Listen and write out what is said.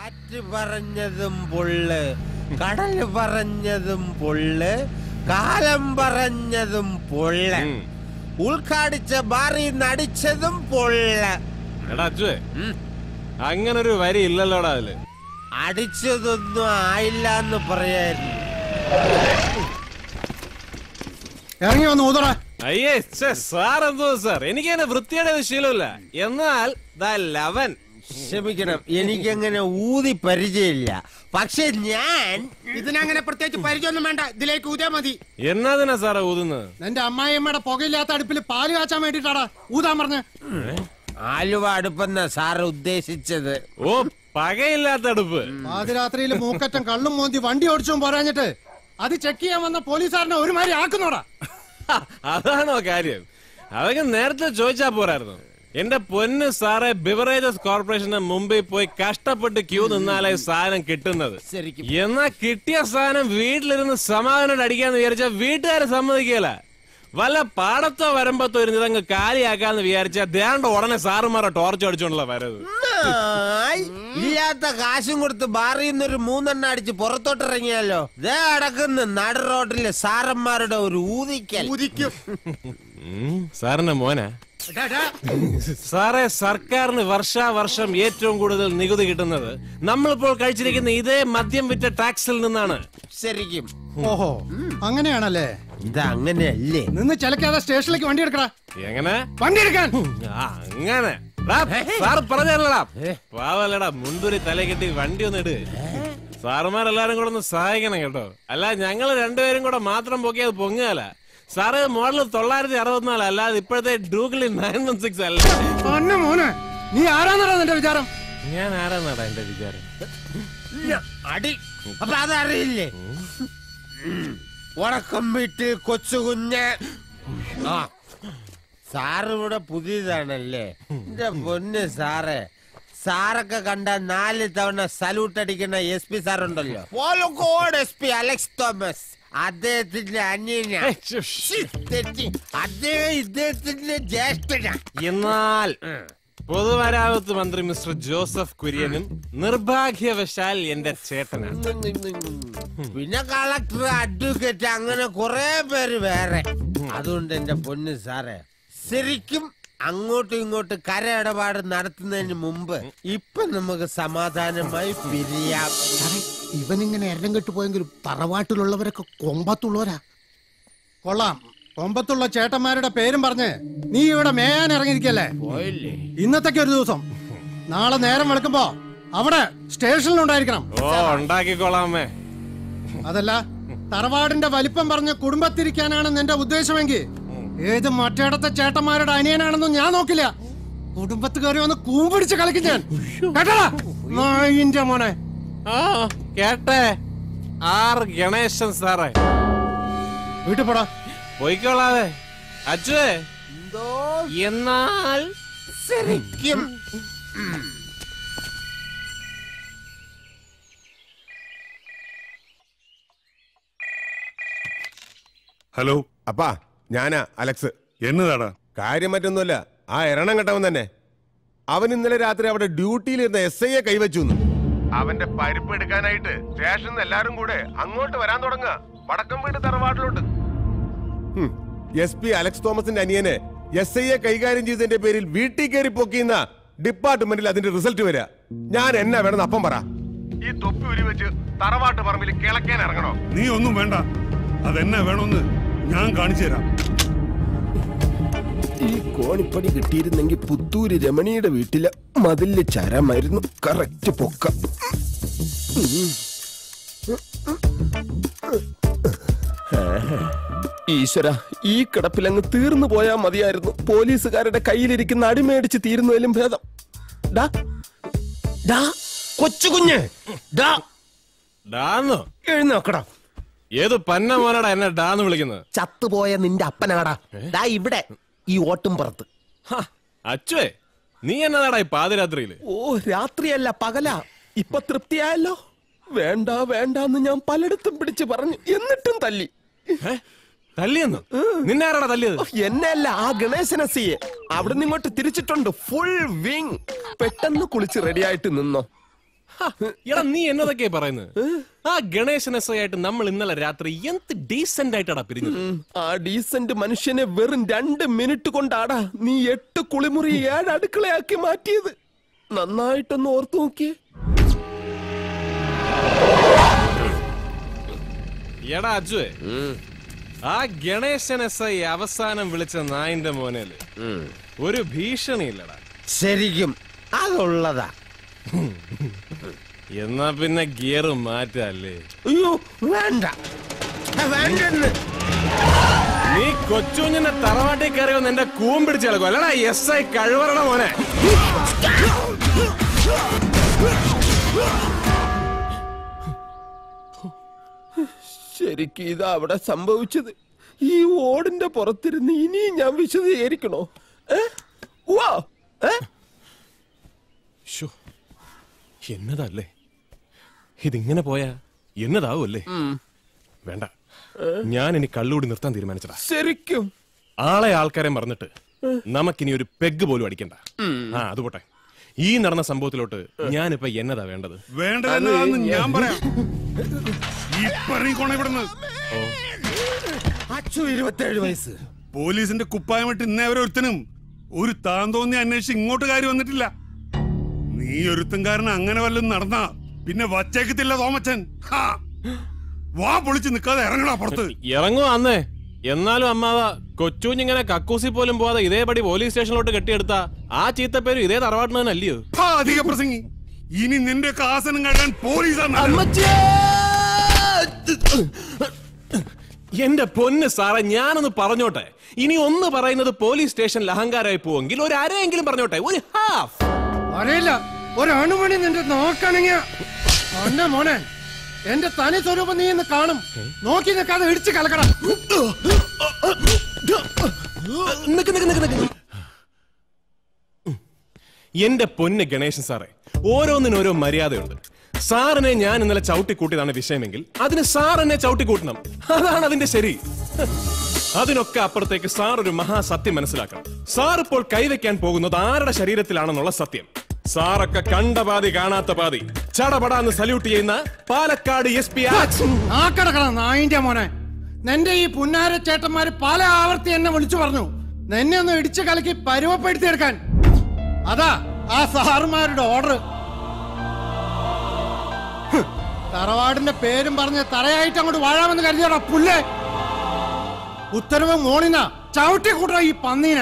കാറ്റ് പറഞ്ഞതും പൊള്ള് കടല് പറഞ്ഞതും പൊള്ള് കാലം പറഞ്ഞതും പൊള്ള് ഉം. ഉൾക്കാടിച്ച ബാറി നടിച്ചതും പൊള്ള് എടാ അച്ചുവേ അങ്ങനെ ഒരു വരി ഇല്ലല്ലോടാ അതില് അടിച്ചതൊന്നും ആയില്ല എന്ന് പറയായിരുന്നു ഇറങ്ങി വന്ന് ഊതറ അയ്യേ ഛെ, സാർ എന്തോ സാർ എനിക്ക് അങ്ങനെ വൃത്തിയുടെ ഒരു ശീലമില്ല എന്നാൽ ദാ ലവൻ ക്ഷമിക്കണം എനിക്കങ്ങനെ ഊതി പരിചയമില്ല പക്ഷെ ഞാൻ ഇതിനങ്ങനെ പ്രത്യേകിച്ച് പരിചയമൊന്നും വേണ്ട ഇതിലേക്ക് ഊതിയാ മതി എന്നതിനാ സാറേ ഊതുന്നത് നിന്റെ അമ്മായിയമ്മയുടെ പുകയില്ലാത്ത അടുപ്പിൽ പാല് കാച്ചാൻ വേണ്ടിട്ടാടാ ഊതാൻ പറഞ്ഞ് ആലുവ അടുപ്പെന്ന സാറ് ഉദ്ദേശിച്ചത് ഓ പകയില്ലാത്ത അടുപ്പ് പാതിരാത്രിയിൽ മൂക്കറ്റം കള്ളും മോന്തി വണ്ടി ഓടിച്ചും പോരാഞ്ഞിട്ട് അത് ചെക്ക് ചെയ്യാൻ വന്ന പോലീസുകാരനെ ഒരുമാതിരി ആക്കുന്നോടാ ഹ, അതാണോ കാര്യം അതൊക്കെ നേരത്തെ ചോദിച്ചാ പോരായിരുന്നു എന്റെ പൊന്ന് സാറേ ബിവറേജസ് കോർപ്പറേഷന് മുമ്പിൽ പോയി കഷ്ടപ്പെട്ട് ക്യൂ നിന്നാലേ സാധനം കിട്ടുന്നത് ശരിക്കും എന്നാ കിട്ടിയ സാധനം വീട്ടിലിരുന്ന് സമാധാനം അടിക്കാന്ന് വിചാരിച്ച വീട്ടുകാരെ സമ്മതിക്കല വല്ല പാടത്തോ വരമ്പത്തോ ഇരുന്ന് ഇതങ്ങ് കാലിയാക്കാന്ന് വിചാരിച്ച ദേണ്ട ഉടനെ സാറുമാരെ ടോർച്ച് അടിച്ചോണ്ടുള്ള വരവ് ആയ്. ഇല്ലാത്ത കാശും കൊടുത്ത് ബാറിൽ നിന്നൊരു മൂന്നെണ്ണ അടിച്ച് പുറത്തോട്ടിറങ്ങിയാലോ ദേ അടക്കുന്ന നട റോഡിലെ സാറന്മാരുടെ ഒരു ഊതിക്കൽ ഊതിക്കും ഉം, സാറിന്റെ മോനാ സാറേ സർക്കാരിന് വർഷാവർഷം ഏറ്റവും കൂടുതൽ നികുതി കിട്ടുന്നത് നമ്മളിപ്പോൾ കഴിച്ചിരിക്കുന്ന ഇതേ മദ്യം വിറ്റ ടാക്സിൽ നിന്നാണ് ശരിക്കും ഓഹോ അങ്ങനെയാണല്ലേ ഇത് അങ്ങനെയല്ലേ നിന്ന് ചിലക്കാതെ സ്റ്റേഷനിലേക്ക് വണ്ടി എടുക്കടാ എങ്ങനെ വണ്ടി എടുക്കാൻ ആ, അങ്ങനെ ടാ, സാറ് പറഞ്ഞല്ലടാ പാവല്ലടാ മുന്തുരി തല കെട്ടി വണ്ടി ഒന്ന് ഇട് സാറുമാരെല്ലാരും കൂടെ ഒന്ന് സഹായിക്കണം കേട്ടോ അല്ല ഞങ്ങള് രണ്ടുപേരും കൂടെ മാത്രം പൊക്കിയത് പൊങ്ങുകയല്ല സാറ് മോഡൽ തൊള്ളായിരത്തി അറുപത്തിനാല് അല്ലാതെ ഇപ്പോഴത്തെ ഡ്രൂഗിളി നയൻ വൺ സിക്സ് അല്ല അന്ന മോനെ നീ ആരാന്നടാ നിന്റെ വിചാരം ഞാൻ ആരാന്നാടാ എന്റെ വിചാരം അടി അപ്പൊ അതറിയില്ലേ ഉറക്കം വീട്ടിൽ കൊച്ചുകുഞ്ഞ് ആ സാറ് ഇവിടെ പുതിയതാണല്ലേ എന്റെ പൊന്ന് സാറേ സാറൊക്കെ കണ്ട നാല് തവണ സല്യൂട്ട് അടിക്കുന്ന എസ് പി സാറുണ്ടല്ലോ പോലക്കോട് എസ് പി അലക്സ് തോമസ് അദ്ദേഹത്തിന്റെ അന്യനാ ഏയ്, ശ്ശ്, ശ്ശി, തെറ്റി അദ്ദേഹം ഇദ്ദേഹത്തിന്റെ ജ്യേഷ്ഠനാ എന്നാൽ പൊതുമരാമത്ത് മന്ത്രി മിസ്റ്റർ ജോസഫ് കുര്യനും നിർഭാഗ്യവശാൽ എന്റെ ചേട്ടനാണ് പിന്നെ കളക്ടർ അഡ്വക്കേറ്റ് അങ്ങനെ കുറെ പേര് വേറെ അതുകൊണ്ട് എന്റെ പൊന്ന് സാറേ ശരിക്കും അങ്ങോട്ടും ഇങ്ങോട്ടും കര ഇടപാട് നടത്തുന്നതിന് മുമ്പ് ഇപ്പൊ നമുക്ക് സമാധാനമായി പിരിയാം ഇവനിങ്ങനെ എരം കെട്ട് പോയെങ്കിലും തറവാട്ടിലുള്ളവരൊക്കെ കൊമ്പത്തുള്ളവരാ കൊള്ളാം കൊമ്പത്തുള്ള ചേട്ടന്മാരുടെ പേരും പറഞ്ഞ് നീ ഇവിടെ മേയാൻ ഇറങ്ങിയിരിക്കല്ലേ പോയില്ലേ ഇന്നത്തേക്ക് ഒരു ദിവസം നാളെ നേരം വെളുക്കുമ്പോ അവിടെ സ്റ്റേഷനിലുണ്ടായിരിക്കണം ഓ ഉണ്ടാക്കിക്കോളാമേ അതല്ല തറവാടിന്റെ വലിപ്പം പറഞ്ഞ് കുടുംബത്തിരിക്കാനാണ് നിന്റെ ഉദ്ദേശമെങ്കിൽ ഏത് മറ്റേടത്തെ ചേട്ടന്മാരുടെ അനിയനാണെന്നും ഞാൻ നോക്കില്ല കുടുംബത്ത് കയറി വന്ന് കൂമ്പിടിച്ച് കളിക്കും ഞാൻ കേട്ടോടാ നായിന്റെ മോനെ ആ കേട്ടെ ആർ ഗണേശൻ സാറേ വീട്ടിൽ പോടാ പോയിക്കോളാവേ അച്ചുവേ എന്തോ എന്നാൽ ശരിക്കും ഹലോ അപ്പാ ഞാനാ അലക്സ് എന്നതാടാ കാര്യം മറ്റൊന്നുമല്ല ആ എരണം കെട്ടവൻ തന്നെ അവൻ ഇന്നലെ രാത്രി അവിടെ ഡ്യൂട്ടിയിലിരുന്ന എസ് ഐയെ കൈവച്ചു അവന്റെ പരിപ്പ് എടുക്കാനായിട്ട് സ്റ്റേഷനിൽ എല്ലാരും കൂടെ അങ്ങോട്ട് വരാൻ തുടങ്ങുക വടക്കം വീട് തറവാട്ടിലോട്ട് എസ് പി അലക്സ് തോമസിന്റെ അനിയനെ എസ് ഐയെ കൈകാര്യം ചെയ്തതിന്റെ പേരിൽ വീട്ടിൽ കയറി പൊക്കിയുന്ന ഡിപ്പാർട്ട്മെന്റിൽ അതിന്റെ റിസൾട്ട് വരിക ഞാൻ എന്നാ വേണമെന്ന് അപ്പം പറ ഈ തൊപ്പി ഉരി വെച്ച് തറവാട്ട് പറമ്പിൽ കിളക്കാൻ ഇറങ്ങണോ നീ ഒന്നും വേണ്ട അതെന്നാ വേണമെന്ന് ഞാൻ കാണിച്ചു തരാം ഈ കോണിപ്പടി കിട്ടിയിരുന്നെങ്കിൽ പുത്തൂര് രമണിയുടെ വീട്ടിലെ മതില് ചരമായിരുന്നു കറക്റ്റ് പൊക്ക ഈശ്വര ഈ കിടപ്പിലങ്ങ് തീർന്നു പോയാ മതിയായിരുന്നു പോലീസുകാരുടെ കയ്യിലിരിക്കുന്ന അടിമേടിച്ച് തീരുന്നതിലും ഭേദം ഡാ ഡാ കൊച്ചുകുഞ്ഞ് ഡാ ഡാന്നോ എഴുന്നേക്കടാ ഏത് പന്ന മോനടാ എന്നെ ഡാന്ന് വിളിക്കുന്നത് ചത്തുപോയ നിന്റെ അപ്പനാടാ ഡാ ഇവിടെ ഈ ഓട്ടും പുറത്ത് ഹ, അച്ചുവേ നീ എന്നതാടാ ഈ പാതിരാത്രിയില് ഓ രാത്രിയല്ല പകലാ ഇപ്പൊ തൃപ്തിയായല്ലോ വേണ്ട വേണ്ടാന്ന് ഞാൻ പലയിടത്തും പിടിച്ചു പറഞ്ഞു എന്നിട്ടും തല്ലി ഏ? തല്ലിയെന്നോ നിന്നെ ആരാടാ തല്ലിയത് ഓ, എന്നെയല്ല ആ ഗണേശന സിയെ അവിടെ ഇങ്ങോട്ട് തിരിച്ചിട്ടുണ്ട് ഫുൾ വിങ് പെട്ടെന്ന് കുളിച്ച് റെഡിയായിട്ട് നിന്നോ എടാ നീ എന്നതൊക്കെയാ പറയുന്നത് ആ ഗണേശൻ എസ് ആയിട്ട് നമ്മൾ ഇന്നലെ രാത്രി എന്ത് ഡീസെന്റ് ആയിട്ടാടാ പിരിഞ്ഞത് ഉം, ആ ഡീസന്റ് മനുഷ്യനെ വെറും രണ്ട് മിനിറ്റ് കൊണ്ടാടാ നീ എട്ട് കുളിമുറി ഏഴ് അടുക്കളയാക്കി മാറ്റിയത് നന്നായിട്ടൊന്ന് ഓർത്തു നോക്കിയേ എടാ അജുവേ ആ ഗണേശൻ എസ് ഐ അവസാനം വിളിച്ച നായിന്റെ മോനേല് ഒരു ഭീഷണിയില്ലടാ ശരിക്കും അതുള്ളതാ എന്നാ പിന്നെ ഗിയർ മാറ്റല്ലേ അയ്യോ വേണ്ട വേണ്ടെന്ന് നീ കൊച്ചുഞ്ഞിന്റെ തറവാട്ടിൽ കയറി വന്ന് എന്റെ കൂമ്പിടിച്ച് കളക്കും അല്ലടാ എസ് ഐ കഴിവറണ മോനെ ശരിക്കും ഇതാ അവിടെ സംഭവിച്ചത് ഈ ഓടിന്റെ പുറത്തിരുന്ന് ഇനിയും ഞാൻ വിശദീകരിക്കണോ ഏ? ഉവ്വ. ഏ? ശ്ശോ, എന്നതല്ലേ ഇതിങ്ങനെ പോയാ എന്നതാവുമല്ലേ വേണ്ട ഞാൻ ഇനി കള്ളുകൂടി നിർത്താൻ തീരുമാനിച്ചടാ ശരിക്കും ആളെ ആൾക്കാരെ മറന്നിട്ട് നമുക്കിനി ഒരു പെഗ് പോലും അടിക്കണ്ട ആ അത് പോട്ടെ ഈ നടന്ന സംഭവത്തിലോട്ട് ഞാനിപ്പോ എന്നതാ വേണ്ടത് വേണ്ടതെന്നതാന്ന് ഞാൻ പറയാം ഇപ്പൊ ഇറങ്ങിക്കോണ ഇവിടുന്ന് അച്ചു ഇരുപത്തേഴ് വയസ്സ് പോലീസിന്റെ കുപ്പായമിട്ട് ഇന്നേ വരെ ഒരുത്തനും ഒരു താൻ തോന്നി അന്വേഷിച്ച് ഇങ്ങോട്ട് കാര്യം വന്നിട്ടില്ല നീ ഒരുത്തൻകാരൻ അങ്ങനെ വല്ലതും നടന്നാ പിന്നെ വച്ചേക്കത്തില്ല തോമച്ചൻ ഹാ. വാ പൊളിച്ച് നിക്കാതെ ഇറങ്ങടാ പുറത്ത് ഇറങ്ങുക അന്നേ എന്നാലും അമ്മാവ കൊച്ചുഞ്ഞിങ്ങനെ കക്കൂസി പോലും പോവാതെ ഇതേപടി പോലീസ് സ്റ്റേഷനിലോട്ട് കെട്ടിയെടുത്ത ആ ചീത്തപ്പേരും ഇതേ തറവാട്ടിന് തന്നെ അല്ലയോ ഹാ, അധിക പ്രസംഗി ഇനി നിന്റെ ഒക്കെ ആസനം കഴിയാൻ പോലീസാണ് എന്റെ പൊന്ന് സാറേ ഞാനൊന്ന് പറഞ്ഞോട്ടെ ഇനി ഒന്ന് പറയുന്നത് പോലീസ് സ്റ്റേഷനിൽ അഹങ്കാരമായി പോവെങ്കിൽ ഒരു അരയെങ്കിലും പറഞ്ഞോട്ടെ ഒരു ഹാഫ് അറിയില്ല ഒരു അണുമണി നിന്റെ നോക്കണെങ്കിൽ മോനെ മോനെ എന്റെ തനി സ്വരൂപം നീ ഇന്ന് കാണും നോക്കി നിൽക്കാതെ ഇടിച്ച് കലക്കട നിക്ക് നിക്ക് നിക്ക് നിക്ക്. എന്റെ പൊന്ന് ഗണേശൻ സാറേ ഓരോന്നിനും ഓരോ മര്യാദയുണ്ട് സാറിനെ ഞാൻ ഇന്നലെ ചവിട്ടിക്കൂട്ടിയതാണ് വിഷയമെങ്കിൽ അതിന് സാർ എന്നെ ചവിട്ടിക്കൂട്ടണം അതാണ് അതിന്റെ ശരി അതിനൊക്കെ അപ്പുറത്തേക്ക് സാർ ഒരു മഹാസത്യം മനസ്സിലാക്കണം സാർ ഇപ്പോൾ കൈവയ്ക്കാൻ പോകുന്നത് ആരുടെ ശരീരത്തിലാണെന്നുള്ള സത്യം സാറൊക്കെ കണ്ട പാതി കാണാത്ത പാതി ചടപടാന്ന് സല്യൂട്ട് ചെയ്യുന്ന പാലക്കാട് എസ് പി ആ കിടക്കണ നായിന്റെ മോനെ നിന്റെ ഈ പുന്നാര ചേട്ടന്മാര് പല ആവർത്തി എന്നെ വിളിച്ചു പറഞ്ഞു നിന്നെ ഒന്ന് ഇടിച്ചു കലക്കി പരുവപ്പെടുത്തിയെടുക്കാൻ അതാ ആ സാറുമാരുടെ ഓർഡർ തറവാടിന്റെ പേരും പറഞ്ഞ് തറയായിട്ട് അങ്ങോട്ട് വാഴാമെന്ന് കരുതിയടാ പുല്ലേ ഉത്തരവ് മോണിന ചവിട്ടി കൂട്ടറ ഈ പന്നീനെ